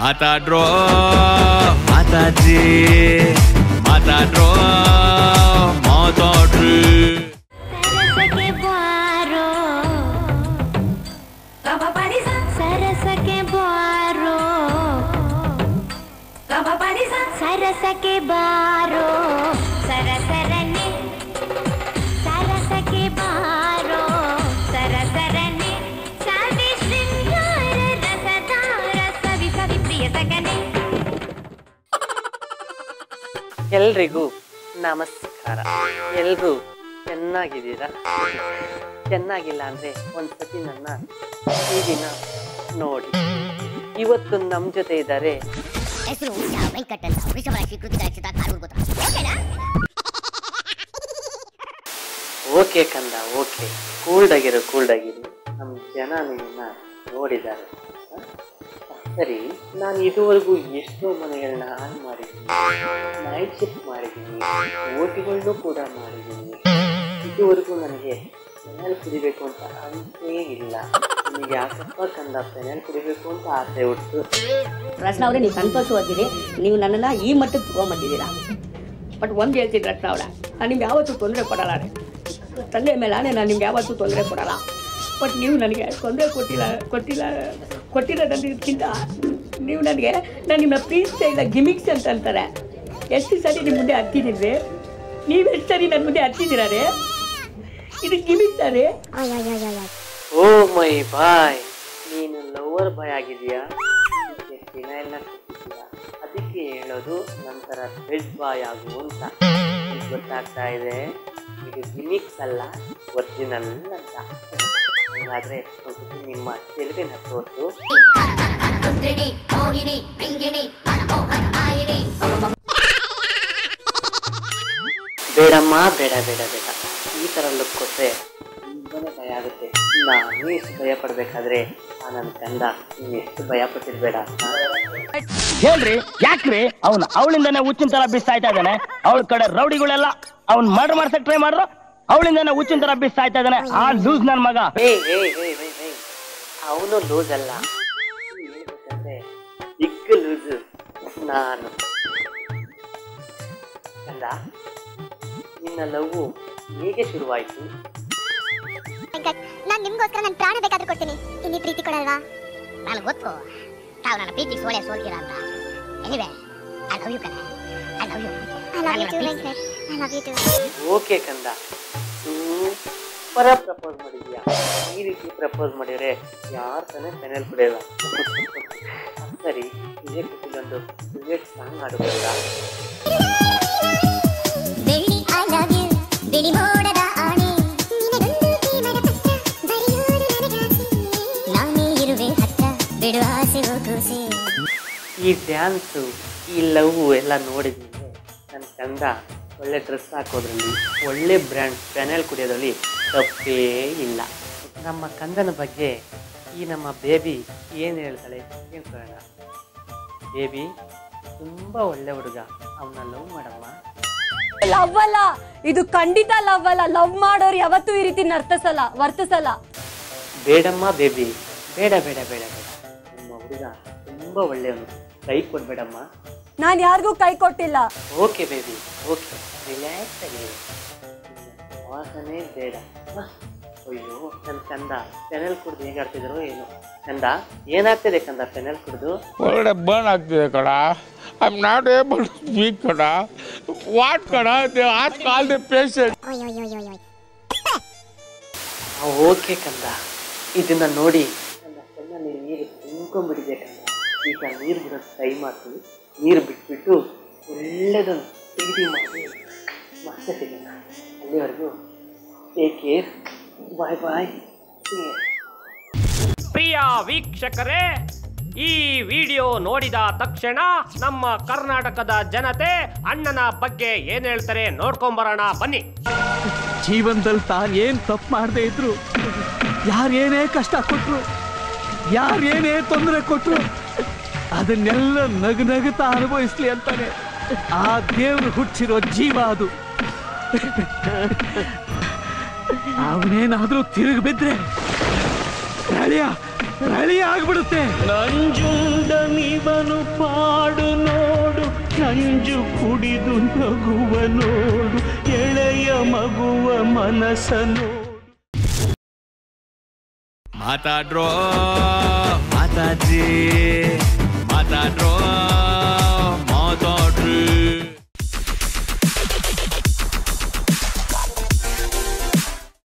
ಮಾತಾಡ್ರೋ ಮಾತಾಡ್ರಿ ಮಾತಾಡ್ರೋ ಮಾತಾಡ್ರಿ ಸರಸಕ್ಕೆ ಬಾರೋ ಸರಸಕ್ಕೆ ಬಾರೋ ಸರಸಕ್ಕೆ ಬಾರೋ ಸರಸರನೆ ಸರಸಕ್ಕೆ ಬಾರೋ ಸರಸರನೆ ಸವಿ ಶೃಂಗಾರ ರಸದಾರ ಸವಿ ಸವಿ ಪ್ರಿಯ ಸಗನೆ ಎಲ್ರಿಗೂ ನಮಸ್ಕಾರ ಎಲ್ರೂ ಚೆನ್ನಾಗಿದ್ದೀರಾ ಚೆನ್ನಾಗಿಲ್ಲ ಅಂದರೆ ಒಂದ್ಸತಿ ನನ್ನ ಟಿವಿನ ನೋಡಿ ಇವತ್ತು ನಮ್ಮ ಜೊತೆ ಇದ್ದಾರೆ ಹೆಸರು ಉಷಾ ವೆಂಕಟ್ ಅಂತ ವೃಷಭ ರಾಶಿ ಕೃತಿಕ ನಕ್ಷತ್ರ ಕಾರೂರು ಗೋತ್ರ ಓಕೆನಾ ಓಕೆ ಕಂದ ಓಕೆ ಕೂಲ್ಡಾಗಿರು ಕೂಲ್ಡಾಗಿರು ನಮ್ಮ ಜನ ನಿನ್ನ ನೋಡಿದ್ದಾರೆ ಹ? ಸರಿ ನಾನು ಇದುವರೆಗೂ ಎಷ್ಟೋ ಮನೆಗಳನ್ನ ಹಾಳು ಮಾಡಿದ್ದೀನಿ ನೈಟ್ ಶಿಫ್ಟ್ ಮಾಡಿದ್ದೀನಿ ಓಟಿಗಳನ್ನೂ ಕೂಡ ಮಾಡಿದ್ದೀನಿ ಇದುವರೆಗೂ ನನಗೆ ಪೆನಲ್ ಕುಡಿಬೇಕು ಅಂತ ಅನ್ಸೇ ಇಲ್ಲ ನಿಮಗೆ ಯಾಕಪ್ಪ ಕಂದ ಪೆನಲ್ ಕುಡಿಬೇಕು ಅಂತ ಆಸೆ ಹುಟ್ಟು ರತ್ನ ಅವರೇ ನೀವು ಸಂತೋಷವಾಗಿರಿ ನೀವು ನನ್ನನ್ನು ಈ ಮಟ್ಟಕ್ಕೆ ತೊಗೊಂಬಂದಿದ್ದೀರಾ ಬಟ್ ಒಂದು ಹೇಳ್ತೀನಿ ರತ್ನ ಅವರ ನಾನು ನಿಮ್ಗೆ ಯಾವತ್ತೂ ತೊಂದರೆ ಕೊಡಲ್ಲ ರೀ ತಂದೆ ಮೇಲೆ ನಾನು ನಿಮ್ಗೆ ಯಾವತ್ತೂ ತೊಂದರೆ ಕೊಡಲ್ಲ ಬಟ್ ನೀವು ನನಗೆ ತೊಂದರೆ ಕೊಟ್ಟಿಲ್ಲ ಕೊಟ್ಟಿಲ್ಲ ಕೊಟ್ಟಿರೋದಕ್ಕಿಂತ ನೀವು ನನಗೆ ನಾನು ನಿಮ್ಮ ಪ್ರೀತಿಸ್ತಾ ಇಲ್ಲ ಗಿಮಿಕ್ಸ್ ಅಂತ ಅಂತಾರೆ ಎಷ್ಟು ಸರಿ ನಿಮ್ಮ ಮುಂದೆ ಹತ್ತಿದ್ದೀರಿ ನೀವು ಎಷ್ಟು ಸರಿ ನನ್ನ ಮುಂದೆ ಹತ್ತಿದ್ದೀರಾ ರೀ ಇದು ಗಿಮಿಕ್ಸ್ ರೀ ಓ ಮೈ ಬಾಯ್ ನೀನು ಲವರ್ ಬಾಯ್ ಆಗಿದೆಯಾ ಎಲ್ಲ ಕೊಟ್ಟಿದ್ದೀಯಾ ಅದಕ್ಕೆ ಹೇಳೋದು ನಂತರ ಬೆಡ್ ಬಾಯ್ ಆಗು ಅಂತ ಈಗ ಗೊತ್ತಾಗ್ತಾ ಇದೆ ಇದು ಗಿಮಿಕ್ಸ್ ಅಲ್ಲ ಒರಿಜಿನಲ್ ಅಂತ ಹಾಗಾದ್ರೆ ಒಂದ್ಸತಿ ನಿಮ್ಮ ತೆಲುಗಿನ ತೋರ್ಸು ಬೇಡಮ್ಮ ಬೇಡ ಬೇಡ ಬೇಡ ಈ ಥರ ಲುಕ್ ಕೊಟ್ಟರೆ ತುಂಬಾನೇ ಭಯ ಆಗುತ್ತೆ ನಾನು ಎಷ್ಟು ಭಯ ಪಡ್ಬೇಕಾದ್ರೆ ಆ ನನ್ನ ಕಂದ ನೀನು ಎಷ್ಟು ಭಯ ಪಟ್ಟಿರ್ಬೇಡ ಹೇಳ್ರಿ ಯಾಕ್ರಿ ಅವ್ನು ಅವಳಿಂದನೇ ಹುಚ್ಚಿನ ತರ ಬಿಸ್ತಾಯ್ತಾ ಇದ್ದಾನೆ ಅವಳ ಕಡೆ ರೌಡಿಗಳೆಲ್ಲ ಅವ್ನ್ ಮರ್ಡರ್ ಮಾಡ್ಸಕ್ ಟ್ರೈ ಮಾಡ್ರು ಅವಳಿಂದನೇ ಹುಚ್ಚಿನ ತರ ಬಿಸ್ತಾಯ್ತಾ ಇದ್ದಾನೆ ಆ ಲೂಸ್ ನನ್ ಮಗ ಹೇ ಹೇ ಹೇ ಹೇ ಹೇ ಅವನು ಲೂಸ್ ಅಲ್ಲ ಹೇಳ್ಬೇಕಂದ್ರೆ ಬಿಗ್ ಲೂಸ್ ನಾನು ಕಂದ ನಿನ್ನ ಲವ್ ಹೇಗೆ ಶುರುವಾಯಿತು ನಾನು ನಿಮ್ಗೋಸ್ಕರ ನನ್ನ ಪ್ರಾಣ ಬೇಕಾದ್ರೂ ಕೊಡ್ತೀನಿ ಇಲ್ಲಿ ಪ್ರೀತಿ ಕೊಡಲ್ವಾ ನನಗೆ ಗೊತ್ತು ತಾವು ನನ್ನ ಪ್ರೀತಿ ಸೋಳೆ ಸೋಲ್ತೀರಾ ಅಂತ ಎನಿವೆ ಐ ಲವ್ ಯು ಕಣೆ I love you I love you too Venkat I love you too okay ಕಂದ ಸೂಪರ ಪ್ರಪೋಸ್ ಮಾಡಿದ್ಯಾ ಈ ರೀತಿ ಪ್ರಪೋಸ್ ಮಾಡಿದ್ರೆ ಯಾರು ತಾನೇ ಪೆನಲ್ ಕುಡಿಯಲ್ಲ ಸರಿ ಇದೇ ಒಂದು ಡುಯೆಟ್ ಸಾಂಗ್ ಆಡಬಹುದಾ ಬೆಳ್ಳಿ ಐ ಲವ್ ಯು ಬಿಳಿ ಮೋಡದ ಆಣೆ ನಿನಗೊಂದು ಪ್ರೇಮದ ಪತ್ರ ಬರೆಯೋದು ನನಗಾಸೆ ನಾನೇ ಇರುವೆ ಹತ್ರ ಬಿಡು ಆಸೆ ಕೂಸೆ ಈ ಡ್ಯಾನ್ಸು ಈ ಲವ್ ಎಲ್ಲ ನೋಡಿದ್ಮೇಲೆ ನನ್ನ ಕಂದ ಒಳ್ಳೆ ಡ್ರೆಸ್ ಹಾಕೋದ್ರಲ್ಲಿ ಒಳ್ಳೆ ಬ್ರ್ಯಾಂಡ್ ಪೆನಲ್ ಕುಡಿಯೋದ್ರಲ್ಲಿ ತಪ್ಪೇ ಇಲ್ಲ ನಮ್ಮ ಕಂದನ ಬಗ್ಗೆ ಈ ನಮ್ಮ ಬೇಬಿ ಏನು ಹೇಳ್ತಾಳೆ ಕೇಳ್ಕೊಳ್ಳೋಣ ಬೇಬಿ ತುಂಬ ಒಳ್ಳೆ ಹುಡುಗ ಅವನ್ನ ಲವ್ ಮಾಡಮ್ಮ ಲವ್ ಅಲ್ಲ ಇದು ಖಂಡಿತ ಲವ್ ಅಲ್ಲ ಲವ್ ಮಾಡೋರು ಯಾವತ್ತೂ ಈ ರೀತಿ ನರ್ತಿಸಲ್ಲ ವರ್ತಿಸಲ್ಲ ಬೇಡಮ್ಮ ಬೇಬಿ ಬೇಡ ಬೇಡ ಬೇಡ ಬೇಡ ನಿಮ್ಮ ಹುಡುಗ ತುಂಬ ಒಳ್ಳೆಯವನು ಕೈ ಕೊಡ್ಬೇಡಮ್ಮ ನಾನು ಯಾರಿಗೂ ಕೈ ಕೊಟ್ಟಿಲ್ಲ ಓಕೆ ಬೇಬಿ ಓಕೆ ರಿಲ್ಯಾಕ್ಸ್ ಆಗಿರು ವಾಸನೆ ಬೇಡ ಹ, ಅಯ್ಯೋ ನನ್ನ ಕಂದ ಪೆನಲ್ ಕುಡ್ದು ಹೇಗೆ ಆಡ್ತಿದ್ರು ಏನು ಕಂದ ಏನಾಗ್ತಿದೆ ಕಂದ ಪೆನಲ್ ಕುಡ್ದು ಒಳ್ಳೆ ಬರ್ನ್ ಆಗ್ತಿದೆ ಕಣ I am not able to speak ಕಣ ವಾಟ್ ಕಣ they as call the patient okay ಕಂದ ಇದನ್ನ ನೋಡಿ ನನ್ನ ಕಣ್ಣಲ್ಲಿ ನೀರು ತುಂಬ್ಕೊಂಡ್ಬಿಟ್ಟಿದೆ ಕಂದ ಈಗ ನೀರು ಬಿಡೋದು ಟೈಮ್ ಆಯ್ತು ನೀರು ಬಿಟ್ಬಿಟ್ಟು ಒಳ್ಳೆದೊಂದು ಪ್ರೀತಿ ಮಾಡಿ ಮತ್ತೆ ಸಿಗೋಣ ಅಲ್ಲಿವರೆಗೂ ಟೇಕ್ ಕೇರ್ ಬಾಯ್ ಬಾಯ್ ಪ್ರಿಯ ವೀಕ್ಷಕರೇ ಈ ವಿಡಿಯೋ ನೋಡಿದ ತಕ್ಷಣ ನಮ್ಮ ಕರ್ನಾಟಕದ ಜನತೆ ಅಣ್ಣನ ಬಗ್ಗೆ ಏನ್ ಹೇಳ್ತಾರೆ ನೋಡ್ಕೊಂಬರೋಣ ಬನ್ನಿ ಜೀವನದಲ್ಲಿ ತಾನು ಏನು ತಪ್ಪು ಮಾಡದೇ ಇದ್ರು ಯಾರೇನೇ ಕಷ್ಟ ಕೊಟ್ರು ಯಾರೇನೇ ತೊಂದರೆ ಕೊಟ್ರು ಅದನ್ನೆಲ್ಲ ನಗು ನಗುತ್ತಾ ಅನುಭವಿಸ್ಲಿ ಅಂತಾನೆ ಆ ದೇವ್ರು ಹುಟ್ಟಿರೋ ಜೀವ ಅದು ಅವನೇನಾದ್ರೂ ತಿರುಗಿ ಬಿದ್ರೆ ಪ್ರಳಯ ರಳಿ ಆಗ್ಬಿಡುತ್ತೆ ನಂಜುಂಡನಿವನು ಪಾಡು ನೋಡು ನಂಜು ಕುಡಿದು ನಗುವ ನೋಡು ಎಳೆಯ ಮಗುವ ಮನಸ್ಸ ನೋಡು ಮಾತಾಡ್ರೋ ಮಾತಾಜಿ